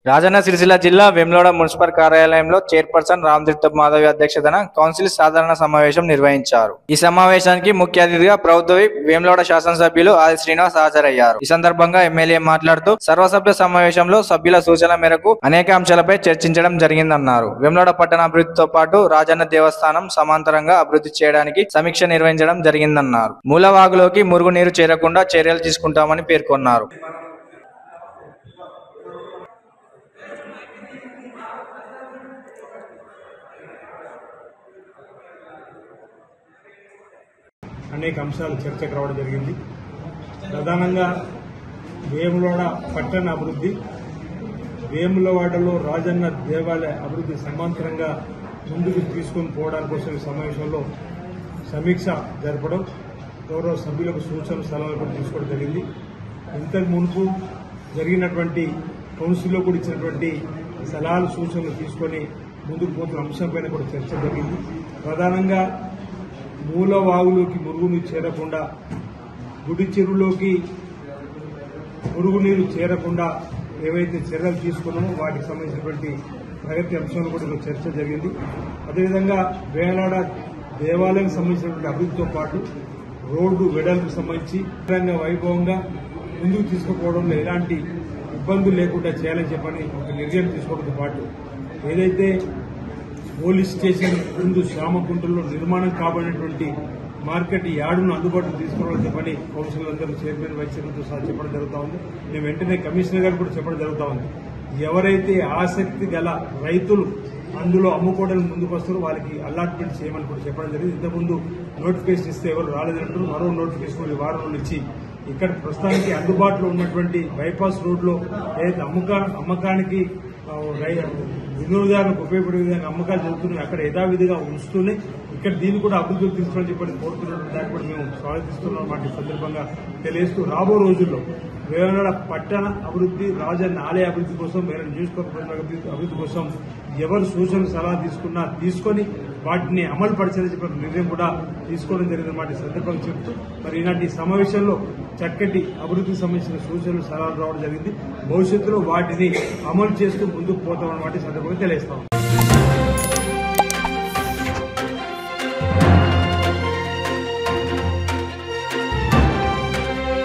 రాజన్న సిరిసిల్ల జిల్లా వెమ్లోడ మున్సిపల్ కార్యాలయంలో చైర్పర్సన్ రామతీర్థ మాధవి అధ్యక్షతన కౌన్సిల్ సాధారణ సమావేశం నిర్వహించారు ఈ సమావేశానికి ముఖ్య అతిథిగా ప్రభుత్వ విప్ వేములవాడ శాసనసభ్యులు ఆది శ్రీనివాస్ హాజరయ్యారు ఈ సందర్భంగా ఎమ్మెల్యే మాట్లాడుతూ సర్వసభ్య సమావేశంలో సభ్యుల సూచనల మేరకు అనేక అంశాలపై చర్చించడం జరిగిందన్నారు వేములవాడ పట్టణ అభివృద్ధితో పాటు రాజన్న దేవస్థానం సమాంతరంగా అభివృద్ధి చేయడానికి సమీక్ష నిర్వహించడం జరిగిందన్నారు మూలవాగులోకి మురుగునీరు చేరకుండా చర్యలు తీసుకుంటామని పేర్కొన్నారు అనేక అంశాలు చర్చకు రావడం జరిగింది ప్రధానంగా వేములవాడ పట్టణ అభివృద్ధి వేములవాడలో రాజన్న దేవాలయ అభివృద్ధి సమాంతరంగా ముందుకు తీసుకొని పోవడానికి కోసం ఈ సమావేశంలో సమీక్ష జరపడం గౌరవ సభ్యులకు సూచనలు సలహాలు కూడా తీసుకోవడం జరిగింది ఇంతకు మునుపు జరిగినటువంటి కౌన్సిల్లో కూడా ఇచ్చినటువంటి సలహాలు సూచనలు తీసుకొని ముందుకు పోతున్న అంశంపైన కూడా చర్చ జరిగింది ప్రధానంగా మూల వాగులోకి మురుగునీరు చేరకుండా గుడి చెరువులోకి మురుగునీరు చేరకుండా ఏవైతే చర్యలు తీసుకున్నామో వాటికి సంబంధించినటువంటి ప్రగతి అంశాలు కూడా ఈరోజు చర్చ జరిగింది అదేవిధంగా వేలాడ దేవాలయం సంబంధించినటువంటి అభివృద్ధితో పాటు రోడ్డు వెడల్పుకు సంబంధించి రంగ వైభవంగా ముందుకు తీసుకుపోవడంలో ఎలాంటి ఇబ్బందులు లేకుండా చేయాలని చెప్పని ఒక నిర్ణయం తీసుకోవడంతో పాటు ఏదైతే పోలీస్ స్టేషన్ ముందు శ్యామకుంటలో నిర్మాణం కాబడినటువంటి మార్కెట్ యార్డును అందుబాటులో తీసుకోవాలని చెప్పని కౌన్సిల్ అందరూ చైర్మన్ వైస్ చైర్మన్తో సహా చెప్పడం జరుగుతూ ఉంది నేను వెంటనే కమిషనర్ గారు కూడా చెప్పడం జరుగుతూ ఉంది ఎవరైతే ఆసక్తి గల రైతులు అందులో అమ్ముకోవడానికి ముందుకు వస్తారో వాళ్ళకి అలాట్మెంట్ చేయమని కూడా చెప్పడం జరిగింది ఇంతకుముందు నోటిఫికేషన్ ఇస్తే ఎవరు రాలేదంటారు మరో నోటిఫికేషన్ ఈ వారం రోజులు ఇచ్చి ఇక్కడ ప్రస్తుతానికి అందుబాటులో ఉన్నటువంటి బైపాస్ రోడ్లో ఏదైతే అమ్మక అమ్మకానికి ఆ, రై- వినియోగదారులకు ఉపయోగపడే విధంగా అమ్మకాలు జరుగుతున్నాయి అక్కడ యథావిధిగా ఉంచుతూనే ఇక్కడ దీన్ని కూడా అభివృద్ధి తీసుకోవాలని చెప్పి కోరుతున్నటువంటి దాన్ని కూడా మేము స్వాగతిస్తున్నాం వాటి సందర్భంగా తెలియజేస్తూ రాబో రోజుల్లో వేమనాడ పట్టణ అభివృద్ధి రాజన్న ఆలయ అభివృద్ధి కోసం వేరే నియోజకవర్గ అభివృద్ధి అభివృద్ధి కోసం ఎవరు సూచనలు సలహా తీసుకున్నా తీసుకొని వాటిని అమలు పరిచాలని చెప్పిన నిర్ణయం కూడా తీసుకోవడం జరిగిందన్నమాట ఈ సందర్భంగా చెప్తూ మరి ఈనాటి సమావేశంలో చక్కటి అభివృద్ధికి సంబంధించిన సూచనలు సలహాలు రావడం జరిగింది భవిష్యత్తులో వాటిని అమలు చేస్తూ ముందుకు పోతామన్నమాట ఈ సందర్భంగా తెలియస్తాం